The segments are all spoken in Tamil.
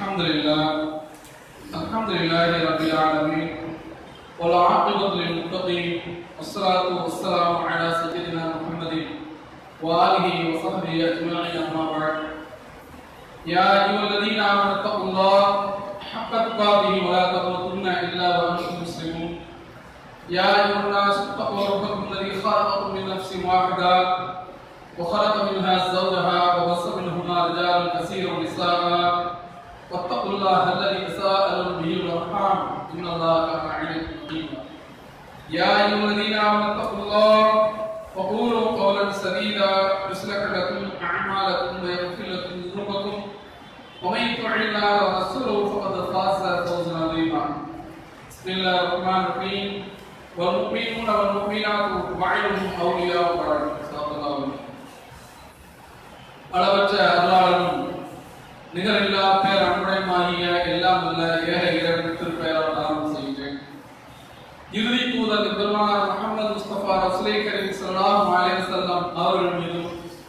الحمد لله الحمد لله رب العالمين والعاقبة للمتقين والصلاة والسلام على سيدنا محمد وآله وصحبه أجمعين أما بعد يا أيها الذين آمنوا اتقوا الله حق تقاته ولا تموتن إلا وأنتم مسلمون يا أيها الناس اتقوا ربكم الذي خلقكم من نفس واحدة وخلق منها زوجها وبص منهما رجالا كثيرا ونساء واتقوا الله الذي تساءلون به والارحام ان الله كان عليكم رقيبا يا ايها الذين امنوا اتقوا الله وقولوا قولا سديدا يصلح لكم اعمالكم ويغفر لكم ذنوبكم ومن يطع الله ورسوله فقد فاز فوزا عظيما بسم الله الرحمن الرحيم والمؤمنون والمؤمنات بعضهم اولياء بعض صدق الله العظيم அளவற்ற அருளாளனும் நிகரில்லா பேர் அன்புடையமாகிய எல்லாம் அல்ல ஏக இறைவன் திருப்பெயரால் ஆரம்பம் செய்கிறேன் இறுதி தூதர் பெருமானார் முகமது முஸ்தபா ரசூலை கரீம் ஸல்லல்லாஹு அலைஹி வஸல்லம் அவர்கள் மீதும்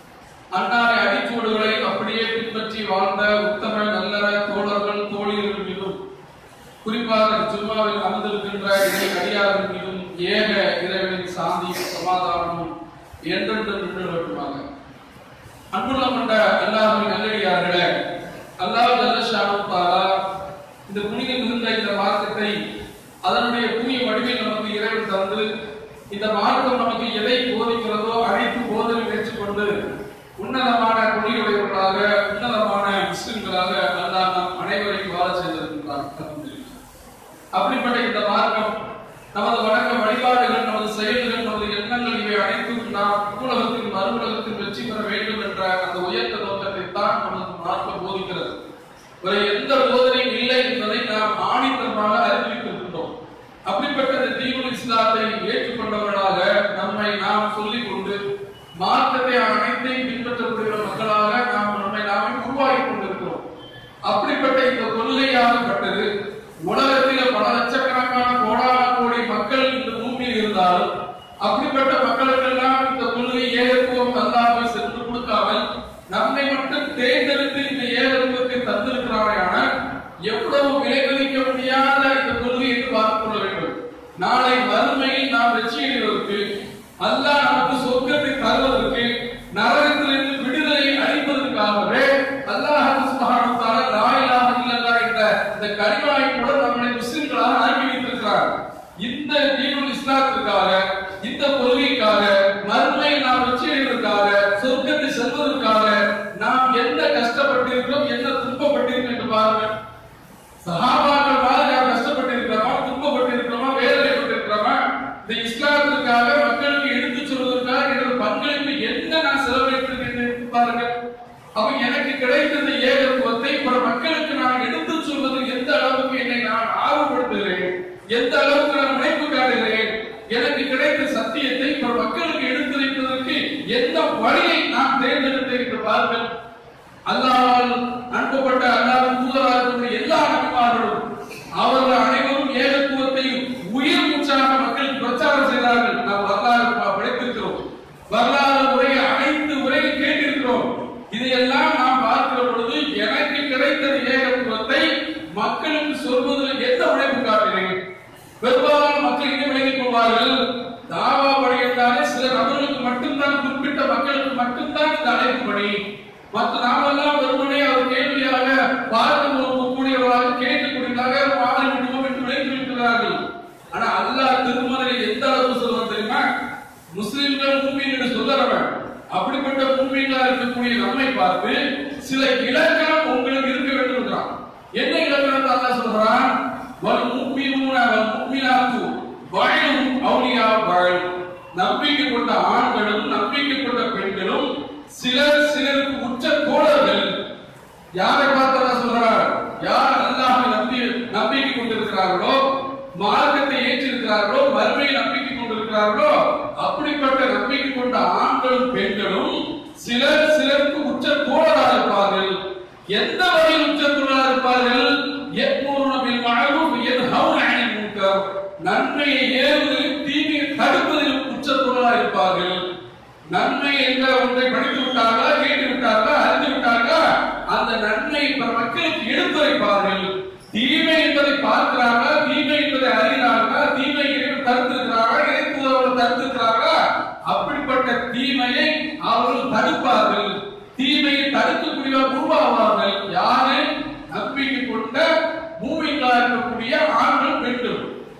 அன்னாரை அடிச்சூடுகளை அப்படியே பின்பற்றி வாழ்ந்த உத்தம நல்ல தோழர்கள் தோழியர்கள் மீதும் குறிப்பாக ஜும்மாவில் அமர்ந்திருக்கின்ற இறை அடியார்கள் மீதும் ஏக இறைவனின் சாந்தியும் சமாதானமும் என்றென்று நின்று வரட்டுமாக அன்புள்ள கொண்ட அல்லாஹின் நல்லடியார்களே அல்லாஹ் ஜல்லஷானு தாலா இந்த புனித மிகுந்த இந்த மார்க்கத்தை அதனுடைய புனிய வடிவில் நமக்கு இறைவன் தந்து இந்த மார்க்கம் நமக்கு எதை போதிக்கிறதோ அனைத்து போதனை ஏற்றுக்கொண்டு உன்னதமான கொள்கையுடையவர்களாக உன்னதமான முஸ்லிம்களாக அல்லாஹ் நம் அனைவரையும் வாழ செய்திருக்கிறார் அல்ஹம்துலில்லாஹ். அப்படிப்பட்ட இந்த மார்க்கம் நமது வணக்க வழிபாடுகள் நமது செயல்கள் நமது எண்ணங்கள் இவை அனைத்தும் நாம் உலகத்தின் மறுவுலகத்தில் வெற்றி பெற வேண்டும் என்ற அந்த உயர்ந்த நோக்கத்தை தான் நமது மார்க்கம் போதிக்கிறது வேற எந்த போதனையும் இல்லை என்பதை நாம் ஆணித்தரமாக அறிவித்திருக்கின்றோம் அப்படிப்பட்ட இந்த தீவுல் இஸ்லாத்தை ஏற்றுக்கொண்டவர்களாக நம்மை நாம் சொல்லிக் கொண்டு மார்க்கத்தை அனைத்தையும் பின்பற்றக்கூடிய மக்களாக நாம் நம்மை நாமே உருவாக்கிக் கொண்டிருக்கிறோம் அப்படிப்பட்ட இந்த கொள்கையாகப்பட்டது உலகத்தில பல லட்சக்கணக்கான கோடான கோடி மக்கள் இந்த பூமியில் இருந்தாலும் அப்படிப்பட்ட மக்களுக்கெல்லாம் இந்த கொள்கை ஏகத்துவம் அல்லாமல் சென்று கொடுக்காமல் நம்மை மட்டும் தேர்ந்தெடுத்து இந்த ஏகத்துவத்தை தந்திருக்கிறாரையான எவ்வளவு விலை மதிக்க முடியாத இந்த கொள்கை என்று பார்த்துக் கொள்ள வேண்டும் நாளை வறுமையில் நாம் வெற்றியடைவதற்கு அல்லாஹ் நமக்கு சொர்க்கத்தை தருவதற்கு நரகத்திலிருந்து விடுதலை அளிப்பதற்காகவே அல்லாஹ் சுப்ஹானஹு வ தஆலா லா இலாஹ இல்லல்லாஹ் என்ற இந்த கலிமாவை கூட நம்மளை முஸ்லிம்களாக ஆக்கி வைத்திருக்கிறார் இந்த தீனுல் இஸ்லாத்திற்காக இந்த கொள்கைக்காக மறுமையில் நாம் வெற்றி அடைவதற்காக சொர்க்கத்தை செல்வதற்காக நாம் என்ன கஷ்டப்பட்டிருக்கிறோம் என்ன துன்பப்பட்டிருக்கிறோம் என்று பாருங்கள் சஹாபாக்கள் மாதிரி நாம் கஷ்டப்பட்டிருக்கிறோமா துன்பப்பட்டிருக்கிறோமா வேதனைப்பட்டிருக்கிறோமா இந்த இஸ்லாத்திற்காக மக்களுக்கு எடுத்துச் சொல்வதற்காக எனது பங்களிப்பு என்ன நான் செலவழித்திருக்கிறேன் என்று பாருங்கள் அப்ப எனக்கு கிடைத்த இந்த ஏகத்துவத்தை பிற மக்களுக்கு நான் எடுத்துச் சொல்வது எந்த அளவுக்கு என்னை நான் ஆர்வப்படுத்துகிறேன் எந்த அளவுக்கு நான் முனைப்பு காட்டுகிறேன் எனக்கு கிடைத்த சத்தியத்தை பிற மக்களுக்கு எடுத்துரைப்பதற்கு எந்த வழியை நான் தேர்ந்தெடுத்தேன் என்று பாருங்கள் அல்லாஹ்வால் அனுப்பப்பட்ட அல்லாஹ்வின் தூதராக இருக்கக்கூடிய எல்லா நபிமார்களும் அவர்கள் அனைவரும் ஏகத்துவத்தை உயிர் மூச்சாக மக்களுக்கு பிரச்சாரம் செய்தார்கள் நாம் வரலாறு ப- படித்திருக்கிறோம் வரலாறு உரையை அனைத்து உரையும் கேட்டிருக்கிறோம் இதையெல்லாம் நாம் பார்க்கிற பொழுது எனக்கு கிடைத்த ஏகத்துவத்தை மக்களுக்கு சொல்வதில் எந்த உழைப்பு காட்டினேன் பெரும்பாலான மக்கள் என்ன விளங்கிக் கொள்வார்கள் தாவா பணி என்றாலே சில நபர்களுக்கு மட்டும்தான் குறிப்பிட்ட மக்களுக்கு மட்டும்தான் இந்த அழைப்பு பணி மற்ற நாமெல்லாம் வெறுமனே அவர் கேள்வியாக பார்க்க கூடியவர்களாக கேட்கக்கூடியவர்களாக மாறி விடுவோம் என்று விளங்கி இருக்கிறார்கள் ஆனா அல்லாஹ் திருமலையில் எந்த அளவு சொல்லுவான் தெரியுமா முஸ்லிம்கள் மூமின் என்று சொல்லறவன் அப்படிப்பட்ட மூமின்களா இருக்கக்கூடிய நம்மை பார்த்து சில இலக்கணம் உங்களுக்கு இருக்க வேண்டும் என்றான் என்ன இலக்கணத்தை அல்லாஹ் சொல்றான் வல் முஃமினூன வல் முஃமினாத்து பஅதுஹும் அவுலியா பஅத் நம்பிக்கை கொண்ட ஆண்களும் நம்பிக்கை கொண்ட பெண்களும் சிலர் சிலருக்கு உச்ச தோழர்கள் யாரை பார்த்து அல்லாஹ் சொல்றார் யார் அல்லாஹ்வை நம்பி நம்பிக்கை கொண்டிருக்கிறார்களோ மார்க்கத்தை ஏற்றிருக்கிறார்களோ மறுமையை நம்பிக்கை கொண்டிருக்கிறார்களோ அப்படிப்பட்ட நம்பிக்கை கொண்ட ஆண்களும் பெண்களும் சிலர் சிலருக்கு உச்ச தோழராக இருப்பார்கள் எந்த வகையில் உச்ச தோழராக இருப்பார்கள் எத்மூருன பில் மஅரூஃப் யன்ஹவுன அனில் முன்கர் நன்மையை ஏவுவதில் தீமையை தடுப்பதில் உச்ச தோழராக இருப்பார்கள் நன்மை என்ற ஒன்றை படித்து விட்டார்களா கேட்டு விட்டார்களா அறிந்து விட்டார்களா அந்த நன்மை நன்மையை பிற மக்களுக்கு எடுத்துரைப்பார்கள் தீமை என்பதை பார்க்கிறார்களா தீமை என்பதை அறிகிறார்களா தீமை இறைவன் தடுத்திருக்கிறார்களா இறைத்துவர்கள் தடுத்திருக்கிறார்களா அப்படிப்பட்ட தீமையை அவர்கள் தடுப்பார்கள் தீமையை தடுக்கக்கூடியவர் உருவாவார்கள் யாரு நம்பிக்கை கொண்ட பூமிக்காக இருக்கக்கூடிய ஆண்கள் பெண்கள்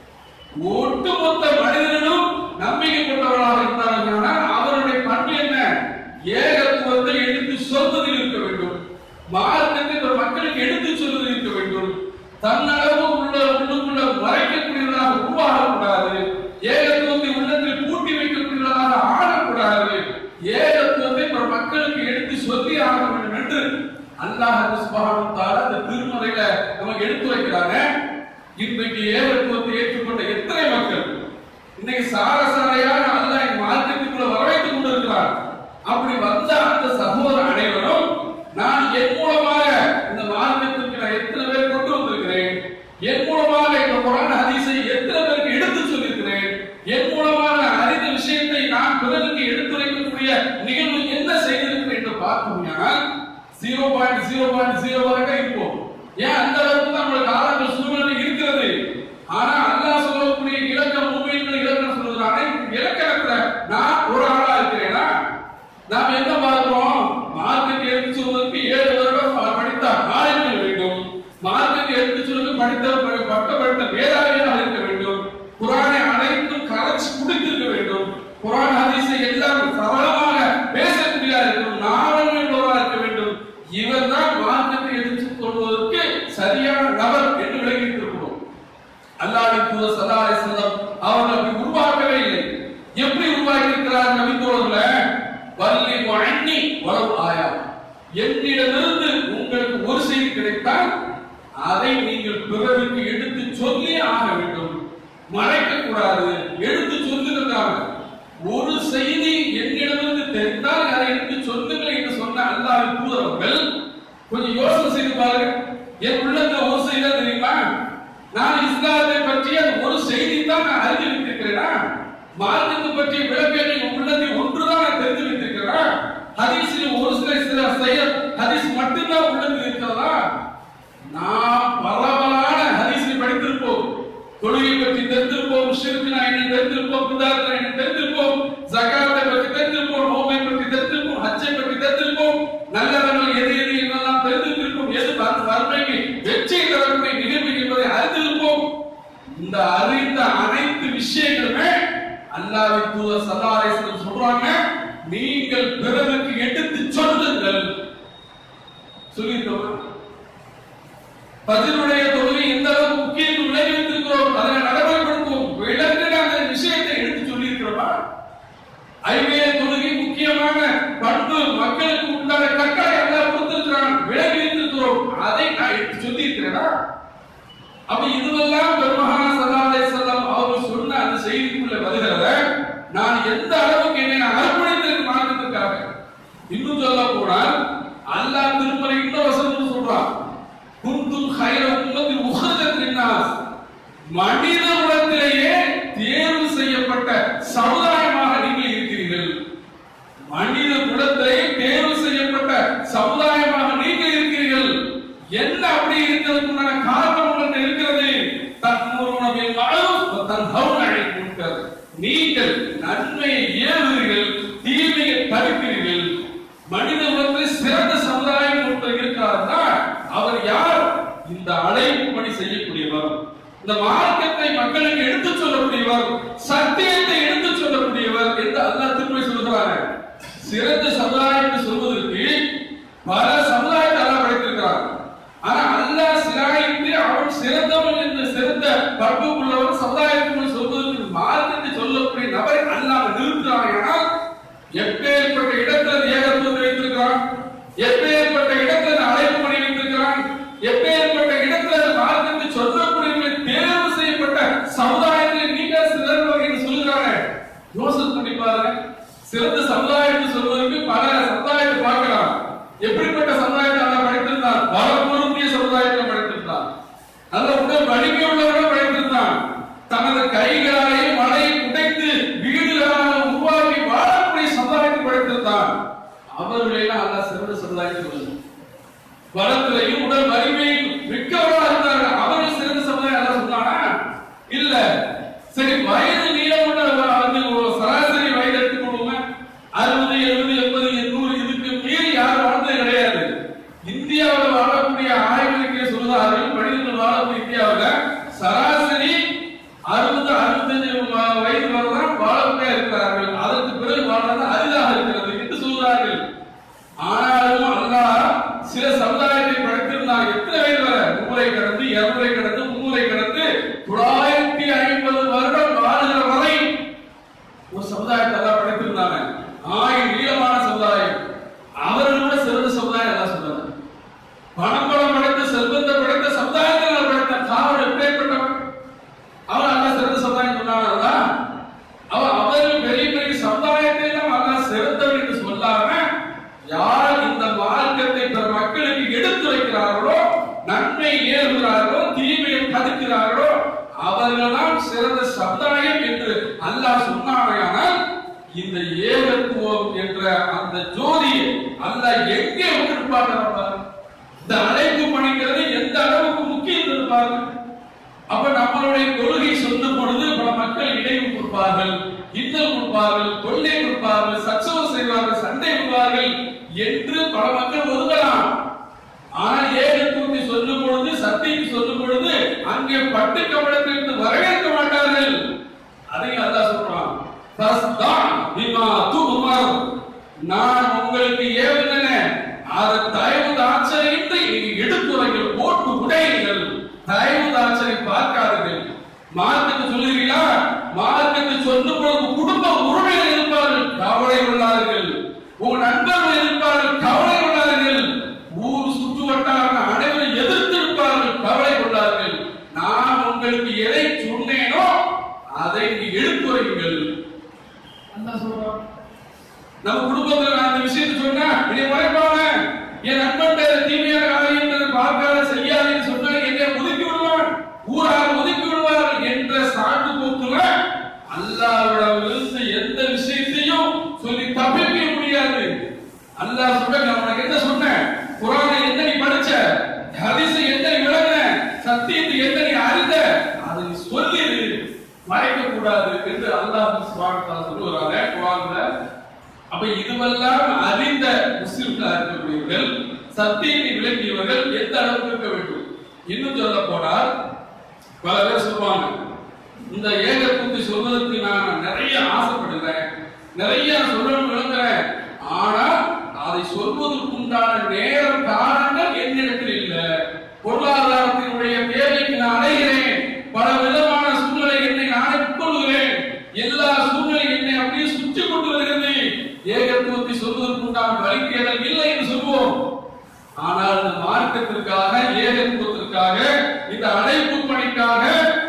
ஒட்டுமொத்த மனிதர்களும் நம்பிக்கை கொண்டவர்களாக இருந்தார்கள் அவருடைய பண்பு என்ன ஏகத்துவத்தை எடுத்து சொல்வதில் இருக்க வேண்டும் மார்க்கத்தை ஒரு மக்களுக்கு எடுத்து சொல்வதில் இருக்க வேண்டும் தன்னளவு உள்ள உள்ளுக்குள்ள மறைக்கக்கூடியவர்களாக உருவாகக்கூடாது ஏகத்துவத்தை உள்ளத்தில் பூட்டி வைக்கக்கூடியவர்களாக ஆடக்கூடாது ஏகத்துவத்தை ஒரு மக்களுக்கு எடுத்து சொல்லி ஆக வேண்டும் என்று அல்லாஹ் சுப்ஹானஹு வ தஆலா இந்த திருமறையில நமக்கு எடுத்துரைக்கிறாங்க இன்றைக்கு ஏகத்துவத்தை ஏற்றுக்கொண்ட எத்தனை மக்கள் இன்னைக்கு சாரசாரையாக அல்லாஹ் இந்த மார்க்கத்துக்குள்ள வரவைத்துக் கொண்டிருக்கிறார் அப்படி வந்த அந்த சகோதர அனைவரும் நான் என் மூலமாக இந்த மார்க்கத்திற்கு நான் எத்தனை பேர் கொண்டு வந்திருக்கிறேன் என் மூலமாக இந்த குரான் ஹதீஸை எத்தனை பேருக்கு எடுத்து சொல்லியிருக்கிறேன் என் மூலமாக அறிந்த விஷயத்தை நான் பிறருக்கு எடுத்துரைக்கக்கூடிய நிகழ்வு என்ன செய்திருக்கிறேன் என்று பார்ப்போம்னால் zero point zero point zero வரைக்கும் இருப்போம் ஏன் அந்த அளவுக்கு தான் நம்மளுக்கு ஆரம்ப சூழ்நிலை இருக்கிறது ஆனா அல்லாஹ் சொல்லக்கூடிய இலக்கம் உண்மைகள் இலக்கணம் சொல்லுகிறானே இலக்கணத்துல நான் ஒரு ஆளா இருக்கிறேனா நாம் என்ன பார்க்கிறோம் மார்க்கெட் எடுத்து சொல்வதற்கு ஏழு வருடம் ப- படித்த ஆளுங்கள் வேண்டும் மார்க்கெட் எடுத்து சொல்வதற்கு படித்த ப- பட்டப்பட்ட வேதாவியாக இருக்க வேண்டும் குரானை அனைத்தும் கரைச்சு குடித்திருக்க வேண்டும் குரான் ஹதீஸை எல்லாம் சரளமாக பேசக்கூடிய இருக்கும் நாவல் உள்ளவராக இருக்க வேண்டும் இவர் தான் மார்க்கத்தை எடுத்து கொள்வதற்கு சரியான நபர் என்று விளங்கியிருக்கிறோம் அல்லாஹ்வின் தூதர் ஸல்லல்லாஹு அலைஹி வஸல்லம் அவர்கள் அப்படி உருவாக்கவே இல்லை எப்படி உருவாக்கி இருக்கிறார் நபி தோழர்களே வல்லி வண்ணி வலவு ஆயா என்னிடமிருந்து உங்களுக்கு ஒரு செய்தி கிடைத்தால் அதை நீங்கள் பிறருக்கு எடுத்து சொல்லி ஆக வேண்டும் மறைக்க கூடாது எடுத்து சொல்லுகிறாங்க ஒரு செய்தி என்னிடமிருந்து தெரிந்தால் அதை எடுத்து சொல்லுங்கள் என்று சொன்ன அல்லாஹ்வின் தூதர்கள் கொஞ்சம் யோசனை செய்து பாருங்க என் உள்ளத்துல ஒரு செய்தி தான் தெரியுமா நான் இஸ்லாத்தை பற்றிய ஒரு செய்தி தான் நான் அறிந்து வைத்திருக்கிறேனா மார்க்கத்தை பற்றிய விளக்கங்களை என் உள்ளத்தில் ஒன்றுதான் நான் தெரிந்து வைத்திருக்கிறேனா ஹதீஸில் ஒரு சில சில செயல் ஹதீஸ் மட்டும்தான் உள்ளத்தில் இருக்கிறதா நாம் பரவலான ஹதீஸை படித்திருப்போம் தொழுகை பற்றி தெரிந்திருப்போம் ஷிர்க் என்ன தெரிந்திருப்போம் பிதாத் என்ன தெரிந்திருப்போம் ஜகாத்தை பற்றி தெரிந்திருப்போம் நோமை பற்றி தெரிந்திருப்போம் ஹஜ்ஜை பற்றி தெரிந்திருப்போம் நல்லவர்கள் எது எது என்னெல்லாம் தெரிந்திருப்போம் எது வ- வறுமைக்கு வெற்றி தரக்கூடிய நிகழ்வு என்பதை அறிந்திருப்போம் இந்த அறிந்த அனைத்து விஷயங்களுமே அல்லாஹ்வின் தூதர் ஸல்லல்லாஹு அலைஹி வஸல்லம் சொல்றாங்க நீங்கள் பிறருக்கு எடுத்து சொல்லுங்கள் சொல்லியிருக்கோமா பதிலுடைய தொழுகை எந்த அளவுக்கு முக்கியம் விளங்கி வைத்திருக்கிறோம் அதனை நடைமுறைப்படுத்துவோம் விளங்கின அந்த விஷயத்தை எடுத்து சொல்லி இருக்கிறோமா ஐவேல தொழுகை முக்கியமான பண்பு மக்களுக்கு உண்டான கட்டளை எல்லாம் கொடுத்திருக்கிறான் விளங்கி வைத்திருக்கிறோம் அதை நான் எடுத்து சொல்லி இருக்கிறேனா அப்ப இதுவெல்லாம் பெருமகான ஸல்லல்லாஹு அலைஹி வஸல்லம் அவர்கள் சொன்ன அந்த செய்திக்குள்ள வருகிறத நான் எந்த அளவுக்கு என்னை நான் அர்ப்பணித்திருக்க மாற்றத்திற்காக இன்னும் சொல்ல போனால் அல்லாஹ் திருமலை இன்னும் வசனம் சொல்றான் குந்தும் ஹைர உம்மத்தில் உஹரஜத் லின்னாஸ் மனித குலத்திலேயே தேர்வு செய்யப்பட்ட சமுதாயமாக நீங்கள் இருக்கிறீர்கள் மனித குலத்திலே தேர்வு செய்யப்பட்ட சமுதாயமாக நீங்கள் இருக்கிறீர்கள் என்ன அப்படி இருக்கிறதுக்குண்டான காரணம் உங்களுக்கு இருக்கிறது தன்முருன பில் மஅரூஃப் வ தன்ஹவுன அனில் முன்கர் நீங்கள் நன்மையை ஏவுகிறீர்கள் தீமையை தடுக்கிறீர்கள் மனித குலத்தில் சிறந்த சமுதாயம் ஒருத்தர் இருக்கிறார்னா அவர் யார் இந்த அழைப்பு பணி செய்யக்கூடியவர் இந்த மார்க்கத்தை மக்களுக்கு எடுத்துச் சொல்லக்கூடியவர் சத்தியத்தை எடுத்துச் சொல்லக்கூடியவர் என்று அல்லாஹ் திரும்ப சொல்கிறாரு சிறந்த சமுதாயம் என்று சொல்வதற்கு பல சமுதாயத்தை அல்லாஹ் படைத்திருக்கிறார் ஆனா அல்லாஹ் சிராயித்து அவன் சிறந்தவன் என்று சிறந்த பண்பு உள்ளவன் சமுதாயத்துக்குள் சொல்வதற்கு மார்க்கத்தை சொல்லக்கூடிய நபரை அல்லாஹ் நிறுத்துறான் ஆனால் எப்பேற்பட்ட இடத்துல ஏகத்துவத்தை வைத்திருக்கிறான் எப்பேற்பட்ட இடத்துல அழைப்பு பண்ணி வைத்திருக்கிறான் எப்பேற்பட்ட இடத்துல மார்க்கத்தை சொல்லக்கூடியவர்களை தேர்வு செய்யப்பட்ட சமுதாயத்தில் நீங்க சிறந்தவர்கள் என்று சொல்லுகிறாங்க யோசனை பண்ணி பாருங்க சிறந்த சமுதாயம் என்று சொல்வதற்கு பல சமுதாயத்தை பார்க்கலாம் எப்படிப்பட்ட சமுதாயத்தை அல்ல படைத்திருந்தார் பல பொருந்திய சமுதாயத்தை படைத்திருந்தார் நல்ல உடல் வளத்திலையும் உடல் வலிமையும் மிக்கவர்களாக இருந்தார்கள் அவர்கள் சிறந்த சமுதாயம் எல்லாம் சொன்னானா இல்ல சரி வயது நீளம் உள்ள வந்து ஒரு சராசரி வயது எடுத்துக்கொள்வோமே அறுபது எழுபது எண்பது எண்ணூறு இதுக்கு மீறி யாரும் வாழ்ந்தது கிடையாது இந்தியாவில் வாழக்கூடிய ஆய்வுகளுக்கே சொல்லுகிறார்கள் மனிதர்கள் வாழக்கூடிய இந்தியாவில் சராசரி அறுபது அறுபத்தஞ்சு வ- வயது வரதான் வாழக்கூடிய இருக்கிறார்கள் அதற்கு பிறகு வாழ்றது அரிதாக இருக்கிறது என்று சொல்கிறார்கள் ஆனாலும் அல்லாஹ் சில சமுதாயத்தை படைத்திருந்தார் எத்தனை வயது வரை நூறை கடந்து இருநூறை கடந்து முன்னூறை கடந்து தொள்ளாயிரத்தி ஐம்பது வருடம் வாழ்கிற வரை ஒரு சமுதாயத்தை எல்லாம் படைத்திருந்தாங்க ஆயிரம் நீளமான சமுதாயம் அவர்களோட சிறந்த சமுதாயம் எல்லாம் சொல்றாங்க பணம் பலம் படைத்த செல்வத்தை படைத்த சமுதாயத்தில் படைத்த காவல் எப்பேற்பட்டவன் அவன் அல்ல சிறந்த சமுதாயம் சொன்னானா அவன் அவர்கள் பெரிய பெரிய சமுதாயத்தை எல்லாம் அல்ல சிறந்தவர் என்று சொல்லாம யார் இந்த மார்க்கத்தை பிற மக்களுக்கு எடுத்துரைக்கிறார்களோ நன்மை ஏறுகிறார்களோ தீமையை தடுக்கிறார்களோ அவர்கள்தான் சிறந்த சமுதாயம் என்று அல்லாஹ் சொன்னாமையானால் இந்த ஏகத்துவம் என்ற அந்த ஜோதியை அல்லாஹ் எங்கே விட்டிருப்பார்கள் இந்த அழைப்பு பணிங்கிறது எந்த அளவுக்கு முக்கியம் பாருங்க அப்ப நம்மளுடைய கொள்கை சொல்லும் பொழுது பல மக்கள் இடைவு கொடுப்பார்கள் இன்னல் கொடுப்பார்கள் கொள்ளை கொடுப்பார்கள் சச்சரவு செய்வார்கள் சண்டை விடுவார்கள் என்று பல மக்கள் ஒதுங்கலாம் ஆனால் ஏகத்துவத்தை சொல்லும் பொழுது சத்தியத்தை சொல்லும் பொழுது அங்கே பட்டு கவனத்திலிருந்து வரவேற்க மாட்டார்கள் அதையும் அல்லாஹ் சொல்றான் "ஃபஸ்தா' பிமா து'மர்." நான் உங்களுக்கு ஏவுகிறேன் அதை தயவு தாட்சணித்து எடுத்துரைகள் போட்டு உடையுங்கள் தயவு தாட்சணை பார்க்காதீர்கள் மார்க்கத்தை சொல்லுகிறீர்களா மார்க்கத்தை சொல்லும் பொழுது குடும்ப உரிமைகள் இருப்பார்கள் கவலை கொள்ளார்கள் உங்கள் நண்பர்கள் இருப்பார்கள் கவலை கொள்ளார்கள் ஊர் சுற்று வட்டார அனைவரும் எதிர்த்து இருப்பார்கள் கவலை கொள்ளார்கள் நான் உங்களுக்கு எதை சொன்னேனோ அதை நீ எடுத்துரையுங்கள் அல்லாஹ் சொல்றான் நம்ம குடும்பத்துல நான் இந்த விஷயத்தை சொன்னா என்னை மறைப்பாங்க என் நண்பன் தீமையான காரியத்தை பார்க்காத செய்யாதுன்னு சொன்னா என்னை ஒதுக்கி விடுவான் ஊராக ஒதுக்கி விடுவார் என்ற சாட்டு போக்குல அல்லாஹ்விடமிருந்து எந்த விஷயத்தையும் சொல்லி தப்பிக்க முடியாது அல்லாஹ் சொல்ற நான் உனக்கு என்ன சொன்னேன் குரானை எந்த நீ படிச்ச ஹதீஸை எந்த நீ விளங்கின சத்தியத்தை எந்த நீ அறிந்த அதை நீ சொல்லிடு மறைக்க கூடாது என்று அல்லாஹ் சுப்ஹானஹு வ தஆலா சொல்லுகிறாங்க குரான்ல அப்ப இதுவெல்லாம் அறிந்த முஸ்லிம்களா இருக்கக்கூடியவர்கள் சத்தியத்தை விளங்கியவர்கள் எந்த அளவுக்கு இருக்க வேண்டும் இன்னும் சொல்ல போனால் பல பேர் சொல்லுவாங்க இந்த ஏகத்துவத்தை சொல்வதற்கு நான் நிறைய ஆசைப்படுகிறேன் நிறைய சொல்லணும் விளங்குறேன் ஆனா அதை சொல்வதற்கு உண்டான நேரம் காரணங்கள் என்னிடத்தில் இல்ல பொருளாதாரத்தினுடைய தேவைக்கு நான் அடைகிறேன் பல விதமான சூழ்நிலை என்னை நானே உட்கொள்கிறேன் எல்லா சூழ்நிலை என்னை அப்படியே சுற்றி கொண்டு வருகிறது ஏகத்துவத்தை சொல்வதற்கு உண்டான வழிகேடல் இல்லை என்று சொல்வோம் ஆனால் இந்த மார்க்கத்திற்காக ஏகத்துவத்திற்காக இந்த அழைப்பு பணிக்காக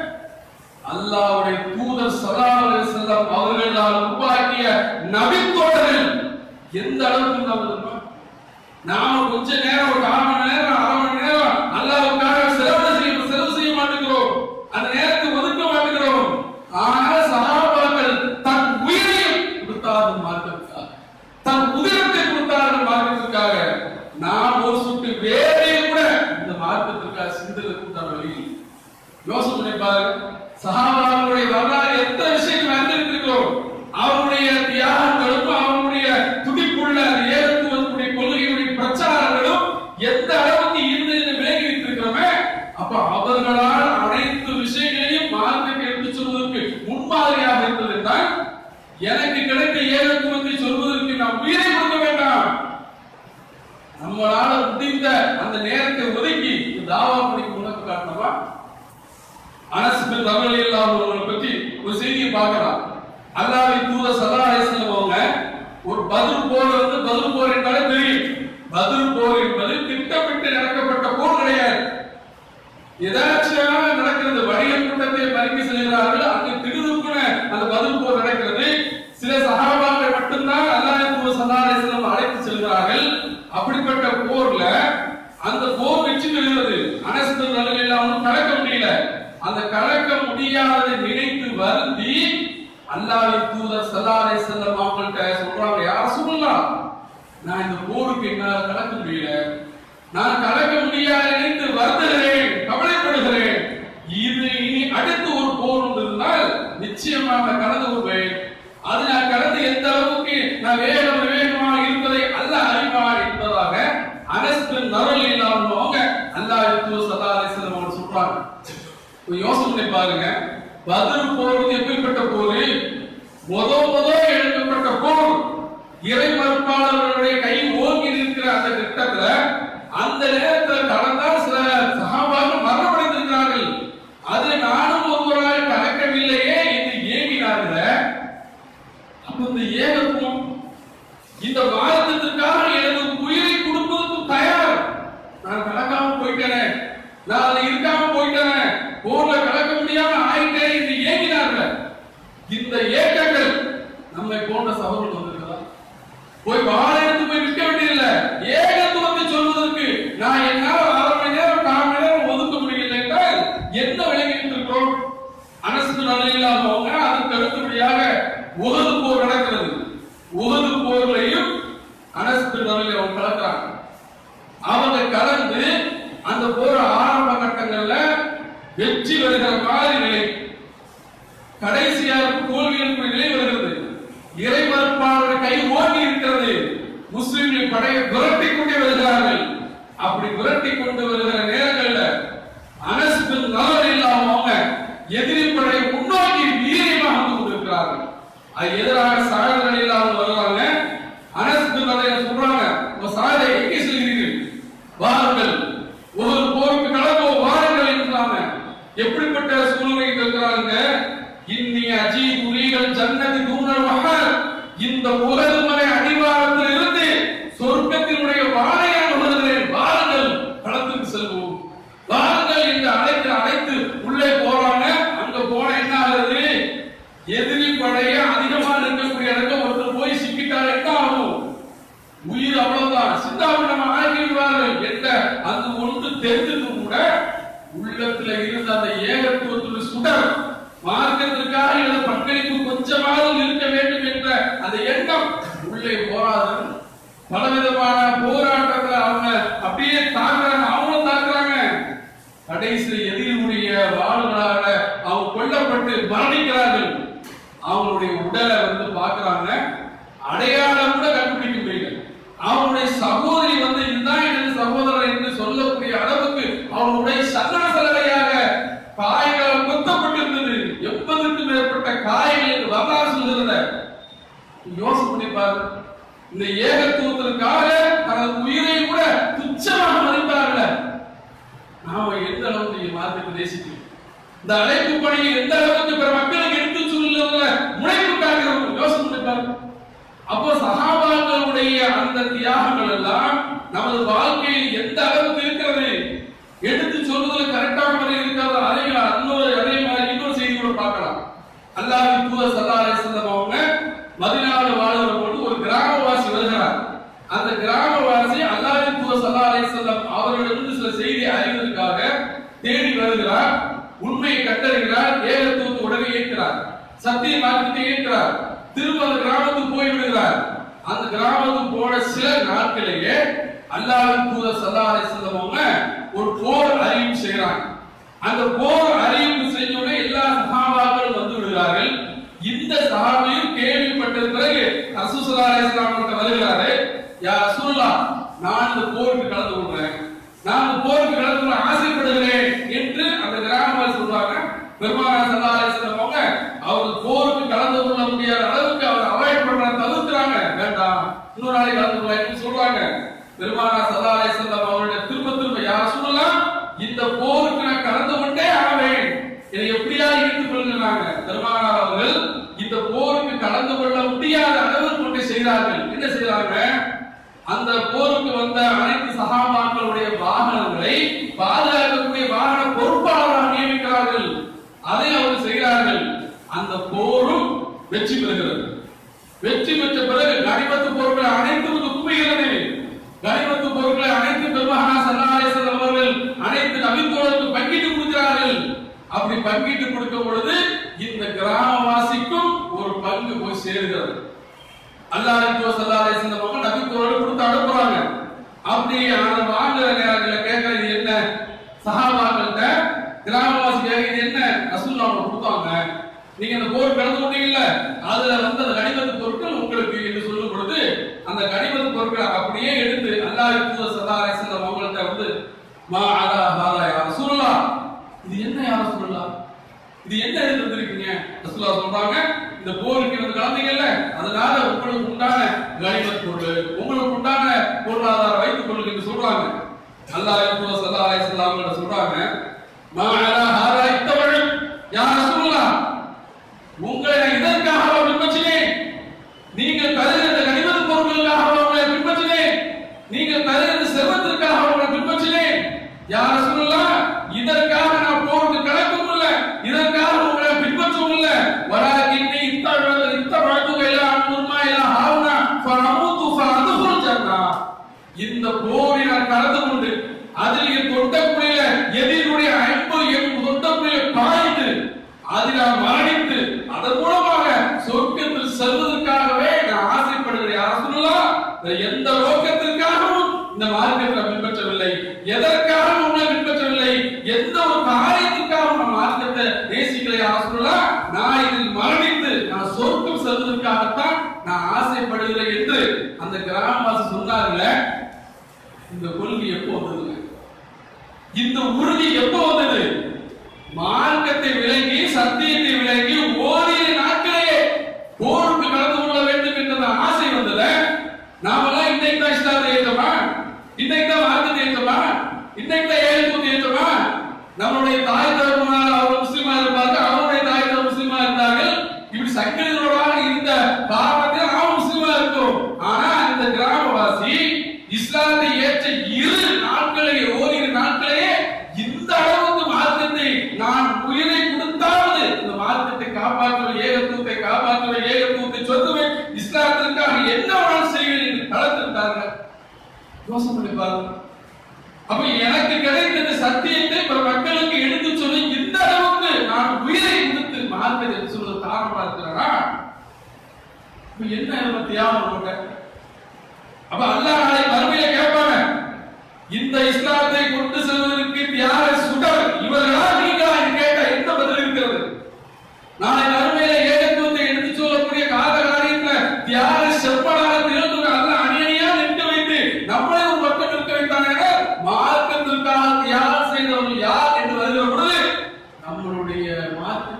அல்லாஹ்வுடைய தூதர் ஸல்லல்லாஹு அலைஹி வஸல்லம் அவர்களால் உருவாக்கிய நபித்தோழர்கள் எந்த அளவுக்கு நாம் இருக்கோம் நாம கொஞ்ச நேரம் ஒரு கால் மணி நேரம் அரை மணி நேரம் அல்லாஹ்வுக்காக செலவு செய்ய செலவு செய்ய மாட்டேங்கிறோம் அந்த நேரத்தை ஒதுக்க மாட்டேங்கிறோம் ஆனால் சஹாபாக்கள் தன் உயிரையும் கொடுத்தார்கள் மார்க்கத்துக்காக தன் உதிரத்தை கொடுத்தார்கள் மார்க்கத்திற்காக நாம் ஒரு சுட்டு வேலையை கூட இந்த மார்க்கத்திற்காக சிந்தலுக்கு உண்டான வழி யோசனை பண்ணி பாருங்க சஹாபாக்களுடைய வரலாறு எத்தனை விஷயங்கள் அறிந்திருக்கிறோம் அவருடைய தியாகங்களும் அவருடைய துடிப்புள்ள அந்த ஏகத்துவத்துடைய கொள்கையுடைய பிரச்சாரங்களும் எந்த அளவுக்கு இருந்து விலகி வைத்திருக்கிறோமே அப்ப அவர்களால் அனைத்து விஷயங்களையும் மார்க்கத்தை எடுத்து சொல்வதற்கு முன்மாதிரியாக இருந்தது என்றால் எனக்கு கிடைத்த ஏகத்துவத்தை சொல்வதற்கு நாம் உயிரை கொடுக்க வேண்டாம் நம்மளால முடிந்த அந்த நேரத்தை ஒதுக்கி இந்த தாவா படிக்க உனக்கு காட்டணுமா அனஸ் பின் ரலியல்லாஹு அவர்களை பற்றி ஒரு செய்தியை பார்க்கலாம் அல்லாஹ்வின் தூதர் ஸல்லல்லாஹு அலைஹி வஸல்லம் அவங்க ஒரு பதில் போர் வந்து பதில் போர் என்றாலே தெரியும் பதில் போர் என்பது திட்டமிட்டு நடக்கப்பட்ட போர் கிடையாது எதாச்சும் நடக்கிறது வணிகர் கூட்டத்தை பறிக்க செல்கிறார்கள் அங்கு திடுதுப்புன அந்த பதில் போர் நடக்கிறது சில சகாபாக்கள் மட்டும்தான் அல்லாஹ் தூதர் ஸல்லல்லாஹு அலைஹி வஸல்லம் அழைத்து செல்கிறார்கள் அப்படிப்பட்ட போர்ல அந்த போர் வெற்றி பெறுகிறது அனஸ்து நிலையில் அவனும் கடக்க முடியல அந்த கடக்க முடியாததை நினைத்து வருந்தி அல்லாஹ்வின் தூதர் ஸல்லல்லாஹு அலைஹி வஸல்லம் அவங்கள்ட்ட சொல்றாங்க யார் சொல்லலாம் நான் இந்த போருக்கு என்னால கடக்க முடியல நான் கலக்க முடியாது நினைத்து வருந்துகிறேன் கவலைப்படுகிறேன் இது இனி அடுத்து ஒரு போர் ஒன்று இருந்தால் நிச்சயமாக நான் கலந்து கொள்வேன் அது நான் கடந்து எந்த அளவுக்கு நான் வேகம் விவேகமாக இருப்பதை அல்ல அறிவார் என்பதாக அனஸ்து நரல் இல்லாமல் அவங்க அல்லாஹ் சல்லா அலிஸ்லாம் அவங்க சொல்றாங்க இப்ப யோசனை பண்ணி பாருங்க பதில் போர் வந்து எப்படிப்பட்ட போர் முத முத எடுக்கப்பட்ட போர் இறை மறுப்பாளர்களுடைய கை ஓங்கி இருக்கிற அந்த திட்டத்துல அந்த நேரத்தில் கடந்தால் சில சகாபாக்கள் மரணமடைந்திருக்கிறார்கள் அது நானும் ஒருவரால் கலக்கவில்லையே என்று ஏங்கினார்கள் அப்ப இந்த ஏகத்துவம் இந்த வாழ்த்தத்திற்காக எனது உயிரை கொடுப்பதற்கு தயார் நான் கலக்காம போயிட்டேனே நான் அதுல இருக்காம போயிட்டேனே போர்ல கலக்க முடியாம ஆயிட்டேன் என்று ஏங்கினார்கள் இந்த ஏக்கங்கள் நம்மை போன்ற சகோதரர்கள் வந்திருக்கிறதா போய் வாழ எடுத்து போய் விற்க வேண்டியதில்லை ஏகத்துவத்தை சொல்வதற்கு நான் என்னால அரை மணி நேரம் கால் மணி நேரம் ஒதுக்க முடியல என்றால் என்ன விளங்கிட்டு இருக்கிறோம் அனசு நிலையில்லாதவங்க அதுக்கு அடுத்தபடியாக உகது போர் நடக்கிறது உகது போர்லையும் அனசு நிலையில அவங்க கலக்குறாங்க அவங்க கலந்து அந்த போர் ஆரம்ப கட்டங்கள்ல வெற்றி வருகிற மாதிரி நிலை கடைசியாக தோல்வி என்கிற நிலை வருகிறது இறை மறுப்பாளர் கை ஓங்கி இருக்கிறது முஸ்லிம்கள் படையை விரட்டி கொண்டே வருகிறார்கள் அப்படி விரட்டி கொண்டு வருகிற நேரங்கள்ல அனசு நலன் இல்லாம அவங்க எதிரி படையை முன்னோக்கி வீரியமாக வந்து கொண்டிருக்கிறார்கள் அது எதிராக சாகர்கள் இல்லாமல் வருவாங்க அனசு நலைய சொல்றாங்க உங்க சாகரை எங்கே செல்கிறீர்கள் வாருங்கள் ஒரு போருக்கு கலந்தோ வாருங்கள் என்றாங்க எப்படிப்பட்ட சூழ்நிலை இருக்கிறாங்க இன்னி அஜீபு லீகல் ஜன்னதி தூணல் மஹர் இந்த உலக மலை அடிவாரத்தில் இருந்து சொர்க்கத்தினுடைய வாழையாக வருகிறேன் வாருங்கள் களத்துக்கு செல்வோம் வாருங்கள் என்று அழைத்து அழைத்து உள்ளே போறாங்க அங்க போன என்ன ஆகுது எதிரி படைய அதிகமா இருக்கக்கூடிய இடத்துல ஒருத்தர் போய் சிக்கிட்டாரு என்ன ஆகும் உயிர் அவ்வளவுதான் சிந்தாவிடம் ஆகி விடுவார்கள் என்ற அது ஒன்று தெரிந்தது கூட உள்ளத்துல இருந்த அந்த ஏகத்துவத்துடைய சுடர் மார்க்கத்திற்காக எனது பங்களிப்பு கொஞ்சமாவது இருக்க வேண்டும் என்ற அந்த எண்ணம் உள்ளே போராது பலவிதமான போராட்டத்துல அவங்க அப்படியே தாக்குறாங்க அவங்களும் தாக்குறாங்க கடைசி எதிரியுடைய வாள்களால அவங்க கொல்லப்பட்டு மரணிக்கிறார்கள் அவங்களுடைய உடலை வந்து பார்க்கறாங்க அடையாளம் கூட கண்டுபிடிக்க முடியல அவனுடைய சகோதரி வந்து இதுதான் எனது சகோதரர் என்று சொல்லக்கூடிய அளவுக்கு அவனுடைய சன்னாசலையாக காயங்கள் குத்தப்பட்டிருந்தது எண்பதுக்கும் மேற்பட்ட காயங்கள் என்று வரலாறு சொல்கிறத யோசனை பண்ணி பாரு இந்த ஏகத்துவத்திற்காக தனது உயிரை கூட துச்சமாக மதித்தார்கள் நாம எந்த அளவுக்கு இந்த மார்க்கத்தை நேசிக்கிறோம் இந்த அழைப்பு பணியை எந்த அளவுக்கு பிற மக்களுக்கு எடுத்து சொல்லுங்க முனைப்பு காட்டுகிறோம் யோசனை பண்ணி பாருங்க அப்போ சகாபாக்களுடைய அந்த தியாகங்கள் எல்லாம் நமது வாழ்க்கையில் எந்த அளவுக்கு இருக்கிறது எடுத்து சொல்வதில் கரெக்டான முறை இருக்கிறது அதே இன்னொரு அதே மாதிரி இன்னொரு செய்தி கூட பார்க்கலாம் அல்லாஹ் தூதர் சல்லா அலிஸ்லாம் அவங்க மதினாவில் வாழ்கிற பொழுது ஒரு கிராமவாசி வருகிறார் அந்த கிராமவாசி அல்லாஹ் தூதர் சல்லா அலிஸ்லாம் அவர்களிடமிருந்து சில செய்தி அறிவதற்காக தேடி வருகிறார் உண்மையை கண்டறிகிறார் ஏகத்துவத்தை உடனே ஏற்கிறார் சத்திய மார்க்கத்தை ஏற்கிறார் திரும்ப அந்த கிராமத்துக்கு போய் விடுகிறார் அந்த கிராமத்துக்கு போன சில நாட்களிலேயே அல்லாஹ் தூதர் சல்லா அலிஸ்லாம் அவங்க ஒரு போர் அறிவிப்பு செய்கிறாங்க அந்த போர் அறிவிப்பு செஞ்சவுடனே எல்லா சஹாபாக்களும் வந்து விடுகிறார்கள் இந்த சஹாபியும் கேள்விப்பட்ட பிறகு ரசூலுல்லாஹி அலைஹி வஸல்லம் கிட்ட வருகிறாரு யா ரசூலுல்லாஹ் நான் இந்த போருக்கு கலந்து கொள்றேன் நான் இந்த போருக்கு கலந்து கொள்ள ஆசைப்படுகிறேன் என்று அந்த கிராமவாசி சொல்றாங்க பெருமானார் ஸல்லல்லாஹு அலைஹி வஸல்லம் அவங்க அவர் போருக்கு கலந்து கொள்ள முடியாத அளவுக்கு அவர் அவாய்ட் பண்றாங்க தவிர்க்கிறாங்க வேண்டாம் இன்னொரு நாளைக்கு கலந்து கொள்ளலாம் சொல்றாங்க பெருமானார் ஸல்லல்லாஹு அலைஹி வஸல்லம் அவருடைய திரும்ப திரும்ப யார் சொல்லலாம் இந்த போருக்கு நான் கலந்து கொண்டே ஆவேன் இதை எப்படியா இழுத்துக் கொள்கிறாங்க பெருமானார் அவர்கள் இந்த போருக்கு கலந்து கொள்ள முடியாத அளவு கொண்டு செய்தார்கள் என்ன செய்தாங்க அந்த போருக்கு வந்த அனைத்து சகாபாக்களுடைய வாகனங்களை பாதுகாக்கக்கூடிய வாகன பொறுப்பாளராக நியமிக்கிறார்கள் அதை அவர்கள் செய்கிறார்கள் அந்த போரும் வெற்றி பெறுகிறது வெற்றி பெற்ற பிறகு கனிமத்து பொருட்களை அனைத்தும் வந்து குவிகிறது கனிமத்து பொருட்களை அனைத்து பெருமகனா சல்லாசன் அவர்கள் அனைத்து நபித்தோருக்கு பங்கிட்டு கொடுக்கிறார்கள் அப்படி பங்கிட்டு கொடுக்கும் பொழுது இந்த கிராமவாசிக்கும் ஒரு பங்கு போய் சேருகிறது அல்லாஹ் சல்லாசன் அவங்க நபித்தோரோடு கொடுத்து அனுப்புறாங்க அப்படி அதை வாங்குற சஹாபாக்கள்கிட்ட கிராமவாசியாக இது என்ன ரசூல்லா அவங்க கொடுத்தாங்க நீங்க அந்த போர் கலந்து கொண்டீங்கல்ல அதுல வந்து அந்த கனிமத்து பொருட்கள் உங்களுக்கு என்று சொல்லும் பொழுது அந்த கனிமத்து பொருட்களை அப்படியே எடுத்து அல்லாஹ் தூதர் ஸல்லல்லாஹு அலைஹி வஸல்லம் அவங்கள்ட்ட வந்து மா அலா ஹாலா யா ரசூலுல்லாஹ் இது என்ன யா ரசூலுல்லாஹ் இது என்ன எடுத்து வந்திருக்கீங்க ரசூலுல்லாஹ் சொல்றாங்க இந்த போருக்கு வந்து கலந்தீங்கல்ல அதனால உங்களுக்கு உண்டான கனிமத் பொருள் உங்களுக்கு உண்டான பொருளாதாரம் வைத்துக் கொள்ளுங்க என்று சொல்றாங்க அல்லாஹ் தூதர் ஸல்லல்லாஹு அலைஹி வஸல்லம் அவங்கள்ட்ட சொல்றாங்க மா அலா ஹாலா இத்தவழ் யா ரசூலுல்லாஹ் உங்களை நான் இதற்காக பின்பற்றினேன் நீங்கள் கருதுகிற கனிமத்து பொருட்களுக்காக உங்களை பின்பற்றினேன் நீங்கள் கருதுகிற செல்வத்திற்காக உங்களை பின்பற்றினேன் யார் சொல்லலாம் இதற்காக நான் போருக்கு கணக்கும் இல்ல இதற்காக உங்களை பின்பற்றவும் இல்ல வராகின்னி இத்த இத்த வழக்கு எல்லாம் அன்புமா எல்லாம் ஆவுனா ஃபரமுத்து ஃபரதுகுல் ஜன்னா இந்த போரை நான் கலந்து கொண்டு அதில் என் தொட்டக்குழியில எதிரினுடைய அன்பு என் தொட்டக்குழியில பாய்ந்து அதில் நான் மரணித்து அதன் மூலமாக சொர்க்கத்தில் செல்வதற்காகவே நான் ஆசைப்படுகிறேன் யார் சொல்லலாம் எந்த நோக்கத்திற்காகவும் இந்த மார்க்கத்தை பின்பற்றவில்லை எதற்காகவும் உங்களை பின்பற்றவில்லை எந்த ஒரு காரியத்திற்காகவும் நான் மார்க்கத்தை நேசிக்கலை யார் சொல்லலாம் நான் இதில் மரணித்து நான் சொர்க்கம் செல்வதற்காகத்தான் நான் ஆசைப்படுகிறேன் என்று அந்த கிராமவாசி சொன்னார்களே இந்த கொள்கை எப்போ வந்ததுங்க இந்த உறுதி எப்போ வந்தது மார்க்கத்தை விலகி சத்தியத்தை விலகி ஓரிரு நாட்களே போருக்கு கலந்து கொள்ள வேண்டும் என்ற ஆசை வந்தது நாமெல்லாம் இன்னைக்கு தான் இஸ்லாத்தை ஏற்றமா இன்னைக்கு தான் மார்க்கத்தை ஏற்றமா இன்னைக்கு தான் ஏழு கூத்து ஏற்றமா நம்மளுடைய தாய் தரப்புனால அவர் முஸ்லிமா இருப்பாங்க அவருடைய தாய் தரப்பு முஸ்லிமா இருந்தார்கள் இப்படி சங்கிலிகளோடாக இருந்த காரணத்தில் நாம் முஸ்லிமா இருக்கோம் ஆனா இந்த கிராமவாசி இஸ்லாத்தை ஏற்ற இரு நாட்களே ஓரிரு நாட்களே இந்த அளவுக்கு மார்க்கத்தை நான் உயிரை கொடுத்தாவது இந்த மார்க்கத்தை காப்பாற்றுவேன் ஏகத்துவத்தை காப்பாற்றுவேன் ஏகத்துவத்தை சொல்லுவேன் இஸ்லாத்திற்காக என்ன நான் செய்வேன் என்று களத்திருந்தார்கள் யோசனை பண்ணி பாருங்க அப்ப எனக்கு கிடைத்த இந்த சத்தியத்தை பிற மக்களுக்கு எடுத்து சொல்லி இந்த அளவுக்கு நான் உயிரை கொடுத்து மார்க்கத்தை எடுத்து சொல்வது காரணமா இருக்கிறாரா இப்ப என்ன நம்ம தியாகம் போட்ட அப்ப அல்லாஹ் நாளை மறுமையில கேட்பாங்க இந்த இஸ்லாத்தை கொண்டு செல்வதற்கு தியாக சுடர் இவர்களா நீங்களா என்று கேட்ட எந்த பதில் இருக்கிறது நாளை மறுமையில ஏகத்துவத்தை எடுத்து சொல்லக்கூடிய கால காரியத்துல தியாக செப்பனாக திகழ்ந்து அல்ல அணியணியா நிற்க வைத்து நம்மளே ஒரு பக்கம் நிற்க வைத்தாங்க மார்க்கத்திற்காக தியாகம் செய்தவர்கள் யார் என்று வருகிற பொழுது நம்மளுடைய மார்க்க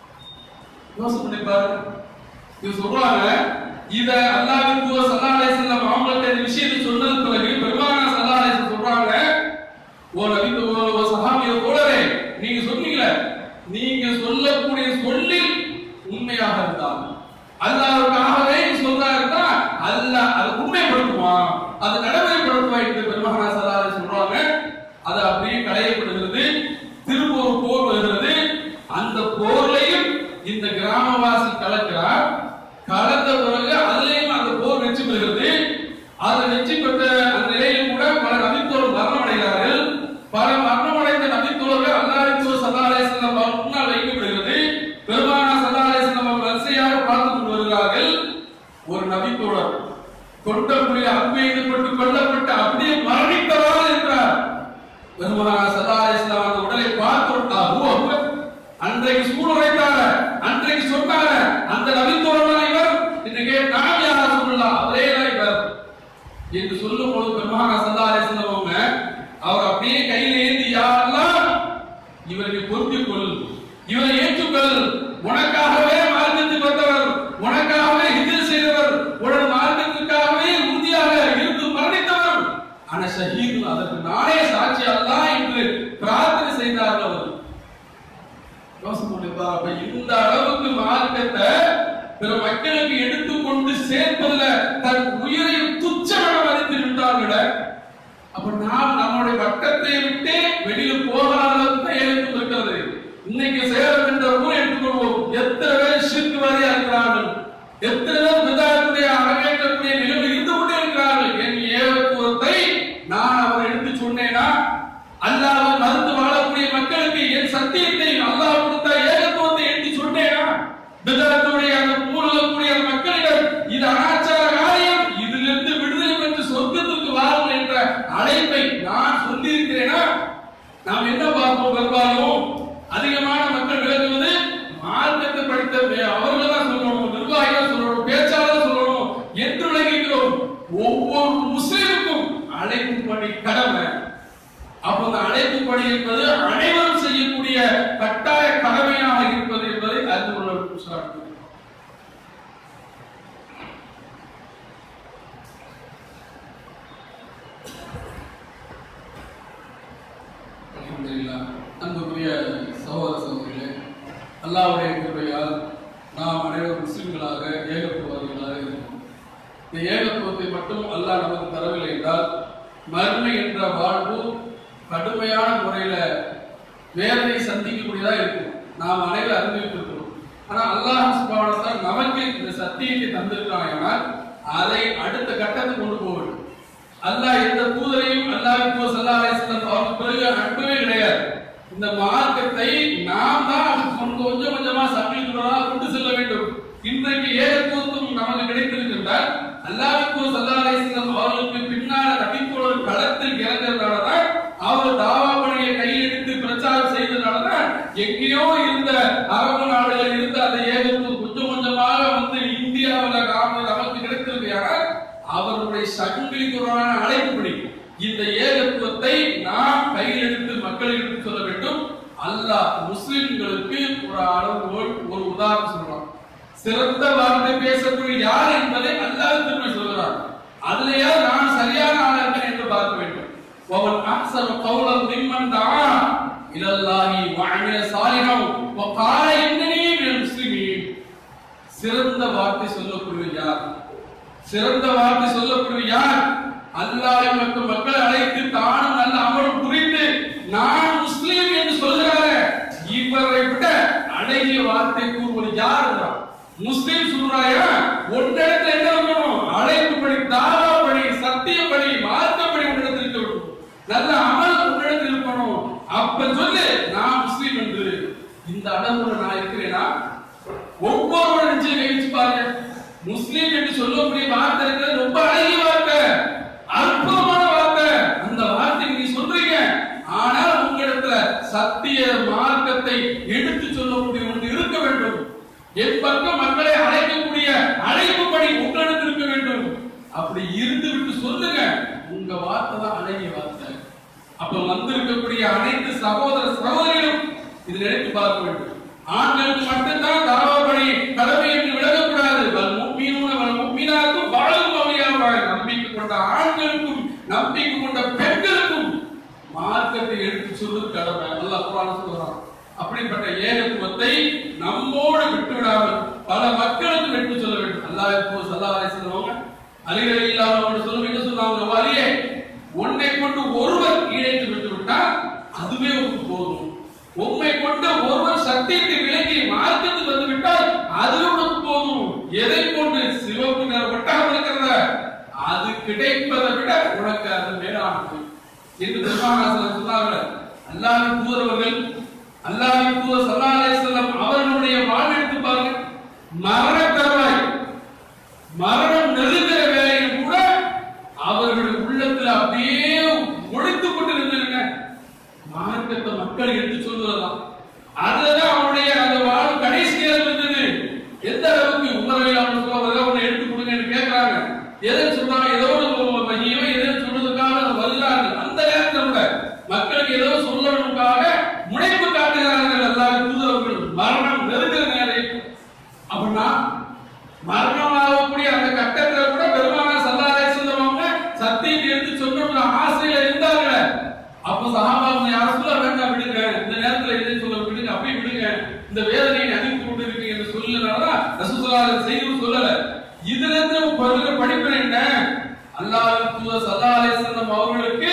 யோசனை பண்ணி பாருங்க இது சொல்றாங்க இத அல்லாஹ்வின் தூதர் ஸல்லல்லாஹு அலைஹி வஸல்லம் அவங்கள்ட்ட இந்த விஷயத்தை சொன்னது பிறகு பெருமானார் ஸல்லல்லாஹு அலைஹி வஸல்லம் சொல்றாங்க ஓ நபி ஓ ஓ சஹாபிய தோழரே நீங்க சொன்னீங்களே நீங்க சொல்லக்கூடிய சொல்லில் உண்மையாக இருந்தால் அல்லாஹ்வுக்காகவே நீ சொல்றா இருந்தா அல்லாஹ் அது உண்மைப்படுத்துவான் அது நடைமுறைப்படுத்துவா என்று பெருமானார் ஸல்லல்லாஹு அலைஹி வஸல்லம் சொல்றாங்க அது அப்படியே களையப்படுகிறது திரும்ப ஒரு போர் வருகிறது அந்த போர்லையும் இந்த கிராமவாசி கலக்கிறார் கலந்த பிறகு அதுலயும் அந்த போர் வெற்றி பெறுகிறது அது வெற்றி பெற்ற அந்த நிலையில் கூட பல நபித்தோர் மரணம் அடைகிறார்கள் பல மரணம் அடைந்த நபித்தோர்கள் அல்லாஹ் சல்லா அலிஸ்லாம் முன்னால் வைக்கப்படுகிறது பெருமானா சல்லா அலிஸ்லாம் அவர் வரிசையாக பார்த்து கொண்டு வருகிறார்கள் ஒரு நபித்தோழர் கொண்டக்குடிய அன்பெய்துபட்டு கொல்லப்பட்டு அப்படியே மரணித்தவராக இருக்கிறார் பெருமானா சல்லா அலிஸ்லாம் அந்த உடலை பார்த்து விட்டா அன்றைக்கு சூழ்நிலைத்தார அன்றைக்கு சொன்னார அந்த நபித்தோழர் இவர் இன்னைக்கு நாம் யாரா சொல்லலாம் அவரே தான் இவர் என்று சொல்லும் பொழுது பெருமானா சல்லா அலிஸ்லாம் அவங்க அவர் அப்படியே கையில ஏந்தி யாரெல்லாம் இவரை பொருத்திக் கொள் இவரை ஏற்றுக்கொள் உனக்காகவே மார்க்கத்துக்கு வந்தவர் உனக்காகவே ஹிஜ்ர் செய்தவர் உடன் மார்க்கத்திற்காகவே உறுதியாக இருந்து மரணித்தவர் ஆனா ஷஹீது அதற்கு நானே சாட்சி அல்லாஹ் என்று பிரார்த்தனை செய்தார்கள் அவர் யோசனை பண்ணி பாரு. அப்ப இந்த அளவுக்கு மார்க்கத்தை பிற மக்களுக்கு எடுத்துக்கொண்டு சேர்ப்பதுல தன் உயிரை துச்சமென மதித்து விட்டார்கள அப்ப நாம் நம்முடைய வட்டத்தை விட்டு வெளியில போகாத அளவுக்கு தான் ஏற்கும் இருக்கிறது இன்னைக்கு சேலம் என்ற ஊரை எடுத்துக்கொள்வோம் எத்தனை பேர் ஷிர்க் வாரியா இருக்கிறார்கள் எத்தனை பேர் விதாயத்துடைய அரங்கேற்றக்கூடிய நிலையில் இருந்து கொண்டே இருக்கிறார்கள் என் ஏகத்துவத்தை நான் அவர் எடுத்து சொன்னேனா அல்லாஹ் மறுத்து வாழக்கூடிய மக்களுக்கு என் சத்தியத்தை அல்லாஹ் கொடுத்த ஏகத்துவத்தை எடுத்து சொன்னேனா விதத்துடைய அந்த மூலக்கூடிய அந்த மக்களிடம் இது அனாச்சார காரியம் இதிலிருந்து விடுதலை பெற்று சொர்க்கத்துக்கு வாருங்கள் என்ற அழைப்பை நான் சொல்லியிருக்கிறேனா நாம் என்ன பார்ப்போம் பெரும்பாலும் அதிகமான மக்கள் விளக்குவது மார்க்கத்தை படித்த வே- அவர்கள் தான் சொல்லணும் நிர்வாகிகள் சொல்லணும் பேச்சாளர் சொல்லணும் என்று விளங்குகிறோம் ஒவ்வொரு முஸ்லிமுக்கும் அழைப்பு பணி கடமை அப்ப அந்த அழைப்பு பணி என்பது அனைவரும் செய்யக்கூடிய கட்டாய கடமையாக இருப்பது என்பதை அறிந்து கொள்ள வேண்டும் சார். அல்ஹம்துலில்லாஹ். அன்புக்குரிய சகோதர சகோதரிகளே அல்லாஹ்வுடைய கிருபையால் நாம் அனைவரும் முஸ்லிம்களாக ஏகத்துவவாதிகளாக இருக்கிறோம் இந்த ஏகத்துவத்தை மட்டும் அல்லாஹ் நமக்கு தரவில்லை என்றால் மறுமை என்ற வாழ்வு கடுமையான முறையில வேதனை சந்திக்கக்கூடியதா இருக்கும் நாம் அனைவரும் அறிந்திருக்கிறோம் ஆனா அல்லாஹ் சுபாவத்தால் நமக்கு இந்த சத்தியத்தை தந்திருக்கான் என்றால் அதை அடுத்த கட்டத்துக்கு கொண்டு போக வேண்டும் அல்லாஹ் எந்த தூதரையும் அல்லாஹ்விற்கு ஸல்லல்லாஹு அலைஹி வஸல்லம் அவருக்கு பிறகு அனுப்பவே கிடையாது இந்த மார்க்கத்தை நாம் தான் அதுக்கு கொஞ்சம் கொஞ்சம் கொஞ்சமா சமீபமாக கொண்டு செல்ல வேண்டும் இன்றைக்கு ஏகத்துவத்துவம் நமக்கு கிடைத்திருக்கின்றால் அல்லாஹ்விற்கு ஸல்லல்லாஹு அலைஹி வஸல்லம் அவர்களுக்கு பின்னால் நபித்தோழர் களத்தில் இறந்ததுனால தான் அவர் தாவா பணியை கையெடுத்து பிரச்சாரம் செய்ததுனால தான் எங்கேயோ இருந்த அரபு நாடுகள் இருந்த அந்த ஏகத்துவம் கொஞ்சம் கொஞ்சமாக வந்து இந்தியாவில் நாம நமக்கு கிடைத்திருக்கிறார் அவருடைய சங்கிலித்துறான அழைப்புப்படி இந்த ஏகத்துவத்தை நாம் கையில் எடுத்து மக்களிடம் சொல்ல வேண்டும் அல்லாஹ் முஸ்லிம்களுக்கு ஒரு அளவுகோல் ஒரு உதாரணம் சொல்றான் சிறந்த வார்த்தை பேசக்கூடிய யார் என்பதை அல்லாஹ் திரும்ப சொல்கிறார் அதுலயா நான் சரியான ஆளா இருக்கேன் என்று பார்க்க வேண்டும் ومن احسن قولا ممن دعا الى الله وعمل صالحا وقال انني من المسلمين சிறந்த வார்த்தை சொல்லக்கூடிய யார் சிறந்த வார்த்தை சொல்லக்கூடிய யார் அல்லாஹ் மற்றும் மக்களை அழைத்து தானும் நல்ல அமல் புரிந்து நான் முஸ்லீம் என்று சொல்கிறாரே இவரை விட அழகிய வார்த்தை கூறுவது யார் என்றார். முஸ்லீம் சொல்றாயா ஒன்றிடத்துல என்ன இருக்கணும் அழைப்பு படி தாவா படி சத்திய படி மார்க்கப்படி ஒன்றிடத்தில் இருக்க வேண்டும் நல்ல அமல் ஒன்றிடத்தில் இருக்கணும் அப்ப சொல்லு நான் முஸ்லீம் என்று இந்த அளவுல நான் இருக்கிறேனா ஒவ்வொருவரும் நிச்சயம் கழிச்சு பாருங்க முஸ்லீம் என்று சொல்லக்கூடிய வார்த்தை இருக்கிறது ரொம்ப அழகிய வார்த்தை அற்புதமான வார்த்தை அந்த வார்த்தை நீ சொல்றீங்க ஆனால் உங்களிடத்துல சத்திய மார்க்கத்தை எடுத்து சொல்லக்கூடிய ஒன்று இருக்க வேண்டும் என் பக்கம் மக்களை அழைக்கக்கூடிய அழைப்பு பணி உங்களிடத்தில் இருக்க வேண்டும் அப்படி இருந்து விட்டு சொல்லுங்க உங்க வார்த்தை தான் அழகிய வார்த்தை அப்ப வந்திருக்கக்கூடிய அனைத்து சகோதர சகோதரிகளும் இதில் எடுத்து பார்க்க வேண்டும் ஆண்களுக்கு மட்டும்தான் தாவா பணி கடமை என்று விலகக்கூடாது வல் முக்மீனூன வல் முக்மீனாத்தும் வாழும் அவையாவாய் நம்பிக்கை கொண்ட ஆண்களுக்கும் நம்பிக்கை கொண்ட பெண்களுக்கும் மார்க்கத்தை எடுத்து சொல்வது கடமை அல்லாஹ் குர்ஆன் சொல்றான் அப்படிப்பட்ட ஏகத்துவத்தை நம்மோடு விட்டு விடாமல் பல மக்களுக்கு எடுத்து சொல்ல வேண்டும் அல்லாஹ் இப்போ சல்லல்லாஹு அலைஹி வஸல்லம் அலிகளை இல்லாமல் சொல்லும் என்ன சொன்னாங்க வலியே உன்னை கொண்டு ஒருவர் இணைத்து விட்டு விட்டால் அதுவே உனக்கு போதும் உண்மை கொண்டு ஒருவர் சத்தியத்தை விலகி மார்க்கத்துக்கு வந்து விட்டால் அது உனக்கு போதும் எதை கொண்டு சிவப்பு நிற ஒட்டகம் இருக்கிறத அது கிடைப்பதை விட உனக்கு அது மேலானது என்று பெருமானாசலம் சொன்னார்கள் அல்லாஹ்வின் தூதரவர்கள் அல்லாஹ்வின் தூதர் ஸல்லல்லாஹு அலைஹி வஸல்லம் அவர்களுடைய வாழ்வெடுத்து பாருங்க மரண தருவாய் மரணம் நெருங்கிற வேலையில் கூட அவர்கள் உள்ளத்துல அப்படியே ஒழித்துக் கொண்டு இருந்திருங்க மார்க்கத்தை மக்கள் எடுத்து சொல்வதுதான் அதுதான் அவருடைய அந்த வாழ் கடைசி நேரம் இருந்தது எந்த அளவுக்கு உமரவை அவங்க சொல்லுவாங்க ஒண்ணு எடுத்து கொடுங்கன்னு கேட்கறாங்க எதை சொல்றாங்க ஏதோ ஒரு மகிமை எதை சொல்றதுக்காக வருகிறாங்க அந்த நேரத்தில் கூட மக்களுக்கு ஏதோ சொல்லணுக்காக முனைப்பு காட்டுகிறார்கள் எல்லாரும் தூதரவர்கள் மரணம் நெருங்கிற நேரம் அப்படின்னா மரணமாகக்கூடிய அந்த கட்டத்துல கூட பெருமானா சல்லாரை சொல்லுவாங்க சத்தியத்தை எடுத்து சொன்ன ஆசையில இருந்தாங்க அப்ப சகாபாங்க யாரும் சொல்ல வேண்டாம் விடுங்க இந்த நேரத்துல எதை சொல்ல விடுங்க அப்படியே விடுங்க இந்த வேதனையை அனுப்பி கொண்டு இருக்கீங்க என்று சொல்லனாலதான் ரசூலுல்லாஹி செய்யும் சொல்லல இதுல இருந்து பதில படிப்பு என்ன அல்லாஹ் தூதர் சல்லா அலைஹி வஸல்லம் அவர்களுக்கு